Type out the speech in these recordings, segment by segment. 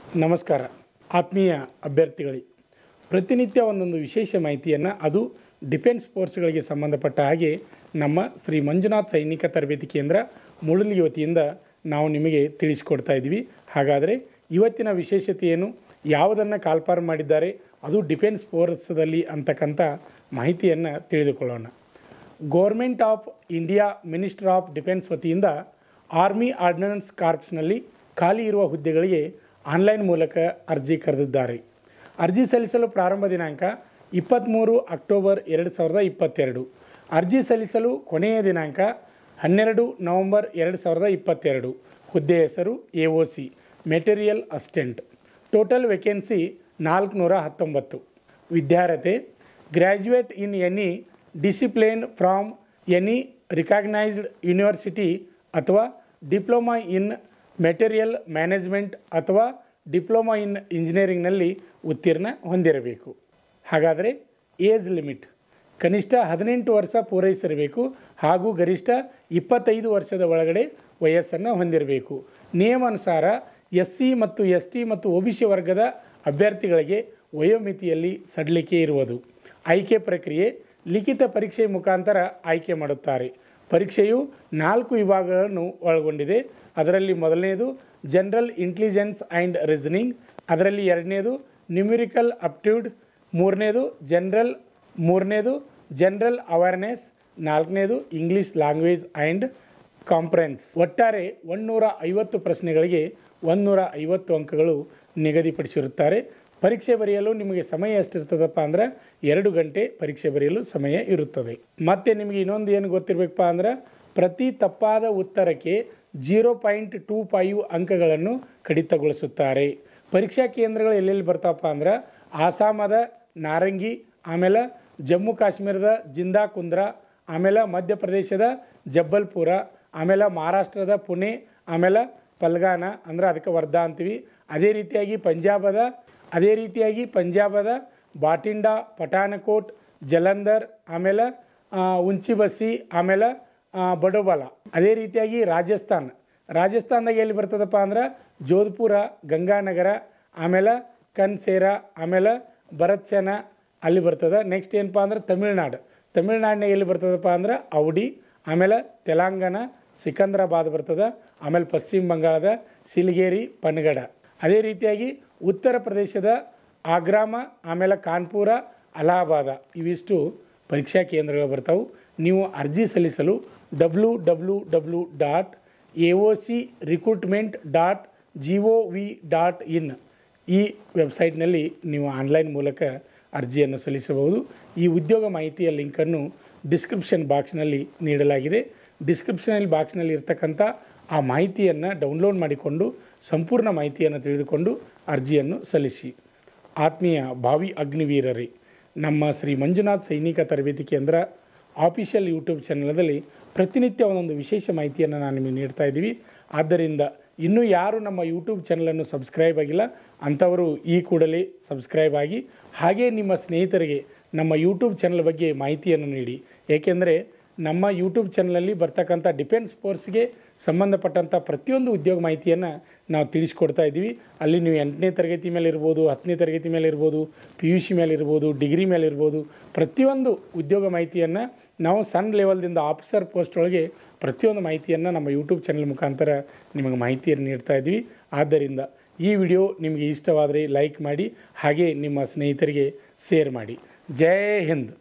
ನಮಸ್ಕಾರ ಆತ್ಮೀಯ ಅಭ್ಯರ್ಥಿಗಳಿಗೆ ಪ್ರತಿನಿತ್ಯ ಒಂದೊಂದು ವಿಶೇಷ ಮಾಹಿತಿಯನ್ನು ಅದು ಡಿಫೆನ್ಸ್ ಫೋರ್ಸ್ಗಳಿಗೆ ಸಂಬಂಧಪಟ್ಟ ಹಾಗೆ ನಮ್ಮ ಶ್ರೀ ಮಂಜುನಾಥ್ ಸೈನಿಕ ತರಬೇತಿ ಕೇಂದ್ರ ಮುಳುಲಿ ವತಿಯಿಂದ ನಾವು ನಿಮಗೆ ತಿಳಿಸಿಕೊಡ್ತಾ ಇದ್ದೀವಿ ಹಾಗಾದರೆ ಇವತ್ತಿನ ವಿಶೇಷತೆ ಏನು ಯಾವುದನ್ನು ಕಾಲ್ಪಾರು ಮಾಡಿದ್ದಾರೆ ಅದು ಡಿಫೆನ್ಸ್ ಫೋರ್ಸ್ದಲ್ಲಿ ಅಂತಕ್ಕಂಥ ಮಾಹಿತಿಯನ್ನು ತಿಳಿದುಕೊಳ್ಳೋಣ government of India minister of defence ವತಿಯಿಂದ ಆರ್ಮಿ ಆರ್ಡಿನೆನ್ಸ್ ಕಾರ್ಪ್ಸ್ನಲ್ಲಿ ಖಾಲಿ ಇರುವ ಹುದ್ದೆಗಳಿಗೆ ಆನ್ಲೈನ್ ಮೂಲಕ ಅರ್ಜಿ ಕರೆದಿದ್ದಾರೆ ಅರ್ಜಿ ಸಲ್ಲಿಸಲು ಪ್ರಾರಂಭ ದಿನಾಂಕ ಇಪ್ಪತ್ತ್ಮೂರು ಅಕ್ಟೋಬರ್ ಎರಡು ಸಾವಿರದ ಇಪ್ಪತ್ತೆರಡು ಅರ್ಜಿ ಸಲ್ಲಿಸಲು ಕೊನೆಯ ದಿನಾಂಕ ಹನ್ನೆರಡು ನವೆಂಬರ್ ಎರಡು ಸಾವಿರದ ಇಪ್ಪತ್ತೆರಡು ಹುದ್ದೆ ಹೆಸರು A O C material assistant total vacancy ನಾಲ್ಕುನೂರ ಹತ್ತೊಂಬತ್ತು ವಿದ್ಯಾರ್ಹತೆ graduate in any discipline from any recognised university ಅಥವಾ ಡಿಪ್ಲೊಮಾ ಇನ್ ಮೆಟೀರಿಯಲ್ ಮ್ಯಾನೇಜ್ಮೆಂಟ್ ಅಥವಾ ಡಿಪ್ಲೊಮಾ ಇನ್ ಇಂಜಿನಿಯರಿಂಗ್ನಲ್ಲಿ ಉತ್ತೀರ್ಣ ಹೊಂದಿರಬೇಕು ಹಾಗಾದರೆ ಏಜ್ ಲಿಮಿಟ್ ಕನಿಷ್ಠ ಹದಿನೆಂಟು ವರ್ಷ ಪೂರೈಸಿರಬೇಕು ಹಾಗೂ ಗರಿಷ್ಠ ಇಪ್ಪತ್ತೈದು ವರ್ಷದ ಒಳಗಡೆ ವಯಸ್ಸನ್ನು ಹೊಂದಿರಬೇಕು ನಿಯಮಾನುಸಾರ ಎಸ್ ಸಿ ಮತ್ತು ಎಸ್ ಟಿ ಮತ್ತು ಒ ಬಿ ಸಿ ವರ್ಗದ ಅಭ್ಯರ್ಥಿಗಳಿಗೆ ವಯೋಮಿತಿಯಲ್ಲಿ ಸಡಿಲಿಕೆ ಇರುವುದು ಆಯ್ಕೆ ಪ್ರಕ್ರಿಯೆ ಲಿಖಿತ ಪರೀಕ್ಷೆ ಮುಖಾಂತರ ಆಯ್ಕೆ ಮಾಡುತ್ತಾರೆ ಪರೀಕ್ಷೆಯು ನಾಲ್ಕು ವಿಭಾಗಗಳನ್ನು ಒಳಗೊಂಡಿದೆ ಅದರಲ್ಲಿ ಮೊದಲನೆಯದು ಜನರಲ್ ಇಂಟೆಲಿಜೆನ್ಸ್ ಆ್ಯಂಡ್ ರೀಸನಿಂಗ್ ಅದರಲ್ಲಿ ಎರಡನೇದು ನ್ಯೂಮಿರಿಕಲ್ ಅಪ್ಟ್ಯೂಡ್ ಮೂರನೇದು ಜನರಲ್ ಮೂರನೇದು ಜನರಲ್ ಅವೇರ್ನೆಸ್ ನಾಲ್ಕನೇದು ಇಂಗ್ಲೀಷ್ ಲ್ಯಾಂಗ್ವೇಜ್ ಆ್ಯಂಡ್ ಕಾಂಪ್ರೆನ್ಸ್ ಒಟ್ಟಾರೆ ಒಂದೂರ ಐವತ್ತು ಪ್ರಶ್ನೆಗಳಿಗೆ ಒಂದೂರ ಐವತ್ತು ಅಂಕಗಳು ನಿಗದಿಪಡಿಸಿರುತ್ತಾರೆ ಪರೀಕ್ಷೆ ಬರೆಯಲು ನಿಮಗೆ ಸಮಯ ಎಷ್ಟಿರ್ತದಪ್ಪ ಅಂದ್ರೆ ಎರಡು ಗಂಟೆ ಪರೀಕ್ಷೆ ಬರೆಯಲು ಸಮಯ ಇರುತ್ತದೆ ಮತ್ತೆ ನಿಮಗೆ ಇನ್ನೊಂದು ಏನು ಗೊತ್ತಿರಬೇಕಪ್ಪ ಅಂದ್ರೆ ಪ್ರತಿ ತಪ್ಪಾದ ಉತ್ತರಕ್ಕೆ ಜೀರೋ ಪಾಯಿಂಟ್ ಟೂ ಫೈವ್ ಅಂಕಗಳನ್ನು ಕಡಿತಗೊಳಿಸುತ್ತಾರೆ ಪರೀಕ್ಷಾ ಕೇಂದ್ರಗಳು ಎಲ್ಲೆಲ್ಲಿ ಬರ್ತಾವಪ್ಪ ಅಂದ್ರೆ ಆಸಾಮದ ನಾರಂಗಿ ಆಮೇಲೆ ಜಮ್ಮು ಕಾಶ್ಮೀರದ ಜಿಂದಾ ಕುಂದ್ರ ಆಮೇಲೆ ಮಧ್ಯಪ್ರದೇಶದ ಜಬ್ಬಲ್ಪುರ ಆಮೇಲೆ ಮಹಾರಾಷ್ಟ್ರದ ಪುಣೆ ಆಮೇಲೆ ಪಲ್ಗಾನ ಅಂದ್ರೆ ಅದಕ್ಕೆ ವರ್ಧಾ ಅಂತೀವಿ ಅದೇ ರೀತಿಯಾಗಿ ಪಂಜಾಬದ ಅದೇ ರೀತಿಯಾಗಿ ಪಂಜಾಬದ ಬಾಟಿಂಡಾ ಪಠಾಣಕೋಟ್ ಜಲಂಧರ್ ಆಮೇಲೆ ಆ, ಉಂಚಿಬಸ್ಸಿ ಆಮೇಲೆ ಆ, ಬಡೋಬಲ ಅದೇ ರೀತಿಯಾಗಿ ರಾಜಸ್ಥಾನ್ ರಾಜಸ್ಥಾನದಾಗ ಎಲ್ಲಿ ಬರ್ತದಪ್ಪ ಅಂದ್ರೆ ಜೋಧ್ಪುರ ಗಂಗಾನಗರ ಆಮೇಲೆ ಕನ್ಸೇರ ಆಮೇಲೆ ಭರತ್ಸನ ಅಲ್ಲಿ ಬರ್ತದೆ ನೆಕ್ಸ್ಟ್ ಏನಪ್ಪ ಅಂದ್ರೆ ತಮಿಳ್ನಾಡು ತಮಿಳ್ನಾಡಿನಾಗ ಎಲ್ಲಿ ಬರ್ತದಪ್ಪ ಅಂದ್ರೆ ಔಡಿ ಆಮೇಲೆ ತೆಲಂಗಾಣ ಸಿಕಂದ್ರಾಬಾದ್ ಬರ್ತದೆ ಆಮೇಲೆ ಪಶ್ಚಿಮ ಬಂಗಾಳದ ಸಿಲಿಗೇರಿ ಪನಗಡ ಅದೇ ರೀತಿಯಾಗಿ ಉತ್ತರ ಪ್ರದೇಶದ ಆಗ್ರಾಮ ಆಮೇಲೆ ಕಾನ್ಪುರ ಅಲಹಾಬಾದ ಇವಿಷ್ಟು ಪರೀಕ್ಷಾ ಕೇಂದ್ರಗಳು ಬರ್ತಾವೆ ನೀವು ಅರ್ಜಿ ಸಲ್ಲಿಸಲು W W W dot A O C recruitment dot G O V dot in ಈ ವೆಬ್ಸೈಟ್ನಲ್ಲಿ ನೀವು ಆನ್ಲೈನ್ ಮೂಲಕ ಅರ್ಜಿಯನ್ನು ಸಲ್ಲಿಸಬಹುದು ಈ ಉದ್ಯೋಗ ಮಾಹಿತಿಯ ಲಿಂಕನ್ನು ಡಿಸ್ಕ್ರಿಪ್ಷನ್ ಬಾಕ್ಸ್ನಲ್ಲಿ ನೀಡಲಾಗಿದೆ ಡಿಸ್ಕ್ರಿಪ್ಷನ್ ಬಾಕ್ಸ್ನಲ್ಲಿ ಇರ್ತಕ್ಕಂಥ ಆ ಮಾಹಿತಿಯನ್ನು ಡೌನ್ಲೋಡ್ ಮಾಡಿಕೊಂಡು ಸಂಪೂರ್ಣ ಮಾಹಿತಿಯನ್ನು ತಿಳಿದುಕೊಂಡು ಅರ್ಜಿಯನ್ನು ಸಲ್ಲಿಸಿ ಆತ್ಮೀಯ ಭಾವಿ ಅಗ್ನಿವೀರರೇ ನಮ್ಮ ಶ್ರೀ ಮಂಜುನಾಥ್ ಸೈನಿಕ ತರಬೇತಿ ಕೇಂದ್ರ ಆಫಿಷಿಯಲ್ ಯೂಟ್ಯೂಬ್ ಚಾನಲದಲ್ಲಿ ಪ್ರತಿನಿತ್ಯ ಒಂದೊಂದು ವಿಶೇಷ ಮಾಹಿತಿಯನ್ನು ನಾನು ನಿಮಗೆ ನೀಡ್ತಾ ಇದ್ದೀವಿ ಆದ್ದರಿಂದ ಇನ್ನೂ ಯಾರು ನಮ್ಮ ಯೂಟ್ಯೂಬ್ ಚಾನಲನ್ನು ಸಬ್ಸ್ಕ್ರೈಬ್ ಆಗಿಲ್ಲ ಅಂಥವರು ಈ ಕೂಡಲೇ ಸಬ್ಸ್ಕ್ರೈಬ್ ಆಗಿ ಹಾಗೇ ನಿಮ್ಮ ಸ್ನೇಹಿತರಿಗೆ ನಮ್ಮ ಯೂಟ್ಯೂಬ್ ಚಾನಲ್ ಬಗ್ಗೆ ಮಾಹಿತಿಯನ್ನು ನೀಡಿ ಏಕೆಂದರೆ ನಮ್ಮ ಯೂಟ್ಯೂಬ್ ಚಾನಲಲ್ಲಿ ಬರ್ತಕ್ಕಂಥ ಡಿಫೆನ್ಸ್ ಫೋರ್ಸ್ಗೆ ಸಂಬಂಧಪಟ್ಟಂಥ ಪ್ರತಿಯೊಂದು ಉದ್ಯೋಗ ಮಾಹಿತಿಯನ್ನು ನಾವು ತಿಳಿಸ್ಕೊಡ್ತಾ ಇದ್ದೀವಿ ಅಲ್ಲಿ ನೀವು ಎಂಟನೇ ತರಗತಿ ಮೇಲೆ ಇರ್ಬೋದು ಹತ್ತನೇ ತರಗತಿ ಮೇಲೆ ಇರ್ಬೋದು ಪಿ ಯು ಸಿ ಮೇಲೆ ಇರ್ಬೋದು ಡಿಗ್ರಿ ಮೇಲೆ ಇರ್ಬೋದು ಪ್ರತಿಯೊಂದು ಉದ್ಯೋಗ ಮಾಹಿತಿಯನ್ನು ನಾವು ಸಣ್ಣ ಲೆವೆಲ್ದಿಂದ ಆಫೀಸರ್ ಪೋಸ್ಟ್ ಒಳಗೆ ಪ್ರತಿಯೊಂದು ಮಾಹಿತಿಯನ್ನು ನಮ್ಮ ಯೂಟ್ಯೂಬ್ ಚಾನಲ್ ಮುಖಾಂತರ ನಿಮಗೆ ಮಾಹಿತಿಯನ್ನು ನೀಡ್ತಾ ಇದ್ವಿ ಆದ್ದರಿಂದ ಈ ವಿಡಿಯೋ ನಿಮಗೆ ಇಷ್ಟವಾದರೆ ಲೈಕ್ ಮಾಡಿ ಹಾಗೆ ನಿಮ್ಮ ಸ್ನೇಹಿತರಿಗೆ ಶೇರ್ ಮಾಡಿ ಜೈ ಹಿಂದ್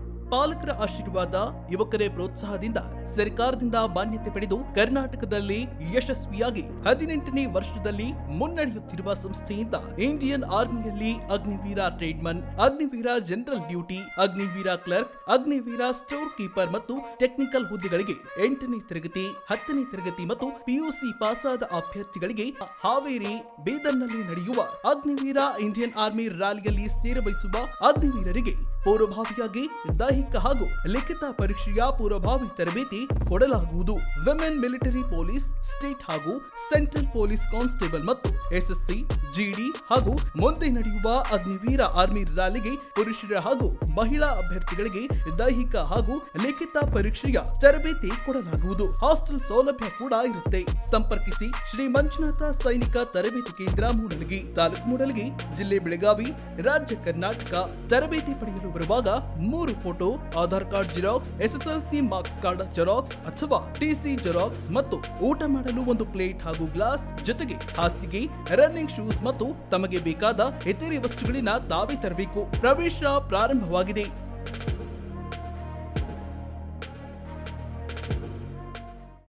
ಪಾಲಕರ ಆಶೀರ್ವಾದ ಯುವಕರೇ ಪ್ರೋತ್ಸಾಹದಿಂದ ಸರ್ಕಾರದಿಂದ ಮಾನ್ಯತೆ ಪಡೆದು ಕರ್ನಾಟಕದಲ್ಲಿ ಯಶಸ್ವಿಯಾಗಿ ಹದಿನೆಂಟನೇ ವರ್ಷದಲ್ಲಿ ಮುನ್ನಡೆಯುತ್ತಿರುವ ಸಂಸ್ಥೆಯಿಂದ ಇಂಡಿಯನ್ ಆರ್ಮಿಯಲ್ಲಿ Agniveer tradesman Agniveer general duty Agniveer clerk Agniveer store keeper ಮತ್ತು ಟೆಕ್ನಿಕಲ್ ಹುದ್ದೆಗಳಿಗೆ ಎಂಟನೇ ತರಗತಿ ಹತ್ತನೇ ತರಗತಿ ಮತ್ತು ಪಿಯುಸಿ ಪಾಸಾದ ಅಭ್ಯರ್ಥಿಗಳಿಗೆ ಹಾವೇರಿ ಬೀದರ್ನಲ್ಲಿ ನಡೆಯುವ ಅಗ್ನಿವೀರ ಇಂಡಿಯನ್ ಆರ್ಮಿ ರ್ಯಾಲಿಯಲ್ಲಿ ಸೇರಬಯಸುವ ಅಗ್ನಿವೀರರಿಗೆ ಪೂರ್ವಭಾವಿಯಾಗಿ ದೈಹಿಕ ಹಾಗೂ ಲಿಖಿತ ಪರೀಕ್ಷೆಯ ಪೂರ್ವಭಾವಿ ತರಬೇತಿ ಕೊಡಲಾಗುವುದು ವಿಮೆನ್ ಮಿಲಿಟರಿ ಪೊಲೀಸ್ ಸ್ಟೇಟ್ ಹಾಗೂ ಸೆಂಟ್ರಲ್ ಪೊಲೀಸ್ ಕಾನ್ಸ್ಟೇಬಲ್ ಮತ್ತು ಎಸ್ಎಸ್ಸಿ ಜಿಡಿ ಹಾಗೂ ಮುಂದೆ ನಡೆಯುವ ಅಗ್ನಿವೀರ ಆರ್ಮಿ ರ್ಯಾಲಿಗೆ ಪುರುಷರ ಹಾಗೂ ಮಹಿಳಾ ಅಭ್ಯರ್ಥಿಗಳಿಗೆ ದೈಹಿಕ ಹಾಗೂ ಲಿಖಿತ ಪರೀಕ್ಷೆಯ ತರಬೇತಿ ಕೊಡಲಾಗುವುದು ಹಾಸ್ಟೆಲ್ ಸೌಲಭ್ಯ ಕೂಡ ಇರುತ್ತೆ ಸಂಪರ್ಕಿಸಿ ಶ್ರೀ ಮಂಜುನಾಥ ಸೈನಿಕ ತರಬೇತಿ ಕೇಂದ್ರ ಮೂಡಲಗಿ ತಾಲೂಕು ಮೂಡಲಗಿ ಜಿಲ್ಲೆ ಬೆಳಗಾವಿ ರಾಜ್ಯ ಕರ್ನಾಟಕ ತರಬೇತಿ ಪಡೆಯಲು ಬರುವಾಗ ಮೂರು photo Aadhaar card xerox SSLC marks card xerox ಅಥವಾ ಟಿಸಿ ಜೆರಾಕ್ಸ್ ಮತ್ತು ಊಟ ಮಾಡಲು ಒಂದು ಪ್ಲೇಟ್ ಹಾಗೂ ಗ್ಲಾಸ್ ಜೊತೆಗೆ ಹಾಸಿಗೆ ರನ್ನಿಂಗ್ ಶೂಸ್ ಮತ್ತು ತಮಗೆ ಬೇಕಾದ ಇತರೆ ವಸ್ತುಗಳಿನ ತಾವೇ ತರಬೇಕು ಪ್ರವೇಶ ಪ್ರಾರಂಭವಾಗಿದೆ